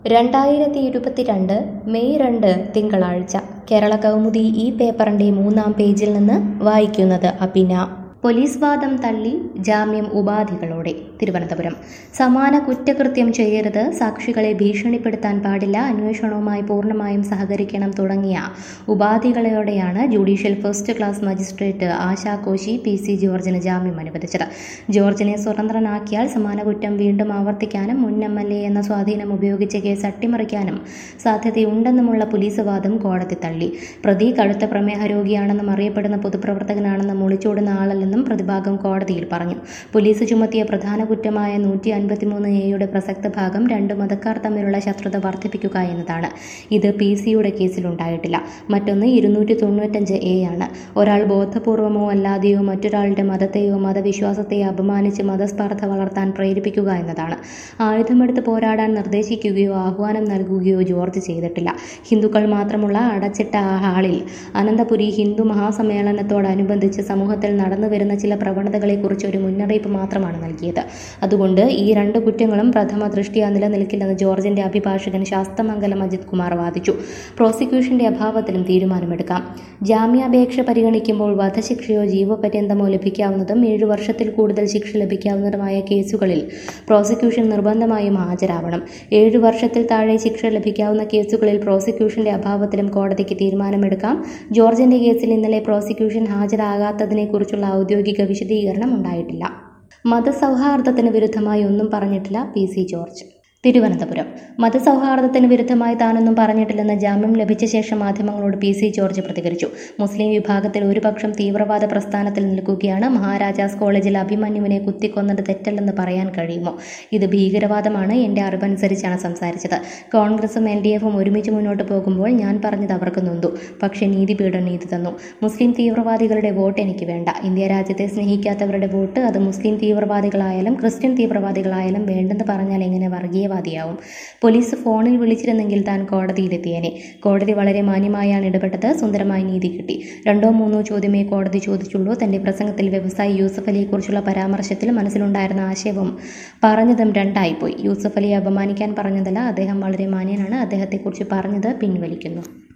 രണ്ടായിരത്തി ഇരുപത്തിരണ്ട് മെയ് രണ്ട് തിങ്കളാഴ്ച കേരള കൗമുദി ഈ പേപ്പറിന്റെ മൂന്നാം പേജിൽ നിന്ന് വായിക്കുന്നത് അപിന പോലീസ് വാദം തള്ളി ജാമ്യം ഉപാധികളോടെ തിരുവനന്തപുരം സമാന കുറ്റകൃത്യം ചെയ്യരുത് സാക്ഷികളെ ഭീഷണിപ്പെടുത്താൻ പാടില്ല അന്വേഷണവുമായി പൂർണ്ണമായും സഹകരിക്കണം തുടങ്ങിയ ഉപാധികളോടെയാണ് judicial first class magistrate Asha Koshy P C ജോർജിന് ജാമ്യം അനുവദിച്ചത് ജോർജിനെ സ്വതന്ത്രനാക്കിയാൽ സമാന കുറ്റം വീണ്ടും ആവർത്തിക്കാനും മുൻ എം എൽ എ എന്ന സ്വാധീനം ഉപയോഗിച്ച് കേസ് അട്ടിമറിക്കാനും സാധ്യതയുണ്ടെന്നുമുള്ള പോലീസ് വാദം കോടതി തള്ളി പ്രതി കടുത്ത പ്രമേഹ രോഗിയാണെന്നും അറിയപ്പെടുന്ന പൊതുപ്രവർത്തകനാണെന്നും ഒളിച്ചോടുന്ന ആളല്ലെന്നും പ്രതിഭാഗം കോടതിയിൽ പറഞ്ഞു പോലീസ് ചുമത്തിയ പ്രധാന കുറ്റമായ നൂറ്റി അൻപത്തിമൂന്ന് എയുടെ പ്രസക്ത ഭാഗം രണ്ട് മതക്കാർ തമ്മിലുള്ള ശത്രുത വർദ്ധിപ്പിക്കുക എന്നതാണ് ഇത് പി സിയുടെ കേസിലുണ്ടായിട്ടില്ല മറ്റൊന്ന് ഇരുന്നൂറ്റി തൊണ്ണൂറ്റഞ്ച് എ ആണ് ഒരാൾ ബോധപൂർവമോ അല്ലാതെയോ മറ്റൊരാളുടെ മതത്തെയോ മതവിശ്വാസത്തെയോ അപമാനിച്ച് മതസ്പർദ്ധ വളർത്താൻ പ്രേരിപ്പിക്കുക എന്നതാണ് ആയുധമെടുത്ത് പോരാടാൻ നിർദ്ദേശിക്കുകയോ ആഹ്വാനം നൽകുകയോ ജോർജ് ചെയ്തിട്ടില്ല ഹിന്ദുക്കൾ മാത്രമുള്ള അടച്ചിട്ട ആ ഹാളിൽ അനന്തപുരി ഹിന്ദു മഹാസമ്മേളനത്തോടനുബന്ധിച്ച് സമൂഹത്തിൽ നടന്നു വരുന്ന ചില പ്രവണതകളെക്കുറിച്ച് ഒരു മുന്നറിയിപ്പ് മാത്രമാണ് നൽകിയത് അതുകൊണ്ട് ഈ രണ്ട് കുറ്റങ്ങളും പ്രഥമ ദൃഷ്ടിയ നിലനിൽക്കില്ലെന്ന് ജോർജിന്റെ അഭിഭാഷകൻ ശാസ്തമംഗലം അജിത് കുമാർ വാദിച്ചു പ്രോസിക്യൂഷന്റെ അഭാവത്തിലും തീരുമാനമെടുക്കാം ജാമ്യാപേക്ഷ പരിഗണിക്കുമ്പോൾ വധശിക്ഷയോ ജീവപര്യന്തമോ ലഭിക്കാവുന്നതും ഏഴു വർഷത്തിൽ കൂടുതൽ ശിക്ഷ ലഭിക്കാവുന്നതുമായ കേസുകളിൽ പ്രോസിക്യൂഷൻ നിർബന്ധമായും ഹാജരാവണം ഏഴു വർഷത്തിൽ താഴെ ശിക്ഷ ലഭിക്കാവുന്ന കേസുകളിൽ പ്രോസിക്യൂഷന്റെ അഭാവത്തിലും കോടതിക്ക് തീരുമാനമെടുക്കാം ജോർജിന്റെ കേസിൽ ഇന്നലെ പ്രോസിക്യൂഷൻ ഹാജരാകാത്തതിനെക്കുറിച്ചുള്ള ഔദ്യോഗിക വിശദീകരണം ഉണ്ടായിട്ടില്ല മതസൗഹാർദ്ദത്തിന് വിരുദ്ധമായി ഒന്നും പറഞ്ഞിട്ടില്ല പി സി ജോർജ് തിരുവനന്തപുരം മതസൗഹാർദ്ദത്തിന് വിരുദ്ധമായി താനൊന്നും പറഞ്ഞിട്ടില്ലെന്ന് ജാമ്യം ലഭിച്ച ശേഷം മാധ്യമങ്ങളോട് പി സി ജോർജ് പ്രതികരിച്ചു മുസ്ലിം വിഭാഗത്തിൽ ഒരുപക്ഷം തീവ്രവാദ പ്രസ്ഥാനത്തിൽ നിൽക്കുകയാണ് മഹാരാജാസ് കോളേജിൽ അഭിമന്യുവിനെ കുത്തിക്കൊന്നത് തെറ്റല്ലെന്ന് പറയാൻ കഴിയുമോ ഇത് ഭീകരവാദമാണ് എൻ്റെ അറിവനുസരിച്ചാണ് സംസാരിച്ചത് കോൺഗ്രസും എൽ ഡി എഫും ഒരുമിച്ച് മുന്നോട്ട് പോകുമ്പോൾ ഞാൻ പറഞ്ഞത് അവർക്ക് നൊന്തു പക്ഷേ നീതിപീഠം നീതി തന്നു മുസ്ലിം തീവ്രവാദികളുടെ വോട്ട് എനിക്ക് വേണ്ട ഇന്ത്യ രാജ്യത്തെ സ്നേഹിക്കാത്തവരുടെ വോട്ട് അത് മുസ്ലിം തീവ്രവാദികളായാലും ക്രിസ്ത്യൻ തീവ്രവാദികളായാലും വേണ്ടെന്ന് പറഞ്ഞാൽ എങ്ങനെ വർഗീയ വർഗീയവാദിയാവും പോലീസ് ഫോണിൽ വിളിച്ചിരുന്നെങ്കിൽ താൻ കോടതിയിലെത്തിയേനെ കോടതി വളരെ മാന്യമായാണ് ഇടപെട്ടത് സുന്ദരമായി നീതി കിട്ടി രണ്ടോ മൂന്നോ ചോദ്യമേ കോടതി ചോദിച്ചുള്ളൂ തന്റെ പ്രസംഗത്തിൽ വ്യവസായി യൂസഫ് അലിയെക്കുറിച്ചുള്ള പരാമർശത്തിൽ മനസ്സിലുണ്ടായിരുന്ന ആശയവും പറഞ്ഞതും രണ്ടായിപ്പോയി യൂസഫ് അലിയെ അപമാനിക്കാൻ പറഞ്ഞതല്ല അദ്ദേഹം വളരെ മാന്യനാണ് അദ്ദേഹത്തെക്കുറിച്ച് പറഞ്ഞത് പിൻവലിക്കുന്നു